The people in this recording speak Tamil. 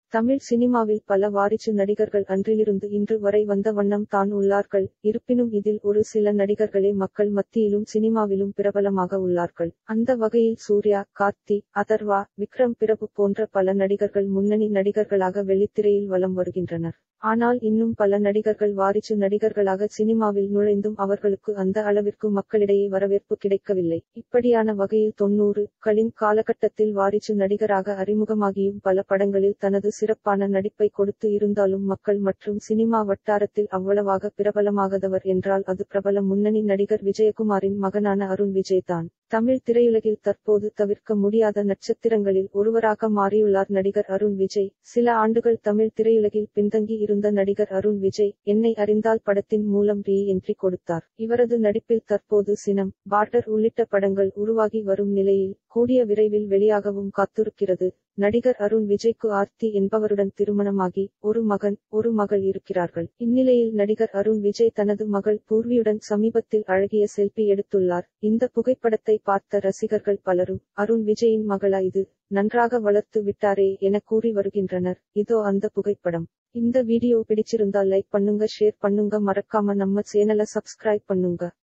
தமிழ் சினிமாவில் பல வாரிசு நடிகர்கள் அன்றிலிருந்து இன்று வரை வந்த வண்ணம் தான் உள்ளார்கள் இருப்பினும் இதில் ஒரு சில நடிகர்களே மக்கள் மத்தியிலும் சினிமாவிலும் பிரபலமாக உள்ளார்கள் அந்த வகையில் சூர்யா கார்த்தி அதர்வா விக்ரம் பிரபு போன்ற பல நடிகர்கள் முன்னணி நடிகர்களாக வெள்ளித்திரையில் வலம் வருகின்றனர் ஆனால் இன்னும் பல நடிகர்கள் வாரிசு நடிகர்களாக சினிமாவில் நுழைந்தும் அவர்களுக்கு அந்த அளவிற்கு மக்களிடையே வரவேற்பு கிடைக்கவில்லை இப்படியான வகையில் தொன்னூறு களின் காலகட்டத்தில் வாரிசு நடிகராக அறிமுகமாகியும் பல படங்களில் தனது சிறப்பான நடிப்பை கொடுத்து இருந்தாலும் மக்கள் மற்றும் சினிமா வட்டாரத்தில் அவ்வளவாக பிரபலமாகதவர் என்றால் அது பிரபல முன்னணி நடிகர் விஜயகுமாரின் மகனான அருண் விஜய் தான் தமிழ் திரையுலகில் தற்போது தவிர்க்க முடியாத நட்சத்திரங்களில் ஒருவராக மாறியுள்ளார் நடிகர் அருண் விஜய் சில ஆண்டுகள் தமிழ் திரையுலகில் பின்தங்கி இருந்த நடிகர் அருண் விஜய் என்னை அறிந்தால் படத்தின் மூலம் ரீ என்ட்ரி கொடுத்தார் இவரது நடிப்பில் தற்போது சினம் பார்டர் உள்ளிட்ட படங்கள் உருவாகி வரும் நிலையில் கூடிய விரைவில் வெளியாகவும் காத்திருக்கிறது நடிகர் அருண் விஜய்க்கு ஆர்த்தி என்பவருடன் திருமணமாகி ஒரு மகன் ஒரு மகள் இருக்கிறார்கள் இந்நிலையில் நடிகர் அருண் விஜய் தனது மகள் பூர்வியுடன் சமீபத்தில் அழகிய செல்பி எடுத்துள்ளார் இந்த புகைப்படத்தை பார்த்த ரசிகர்கள் பலரும் அருண் விஜயின் மகளா இது நன்றாக வளர்த்து விட்டாரே என கூறி வருகின்றனர் இதோ அந்த புகைப்படம் இந்த வீடியோ பிடிச்சிருந்தா லைக் பண்ணுங்க ஷேர் பண்ணுங்க மறக்காம நம்ம சேனலை சப்ஸ்கிரைப் பண்ணுங்க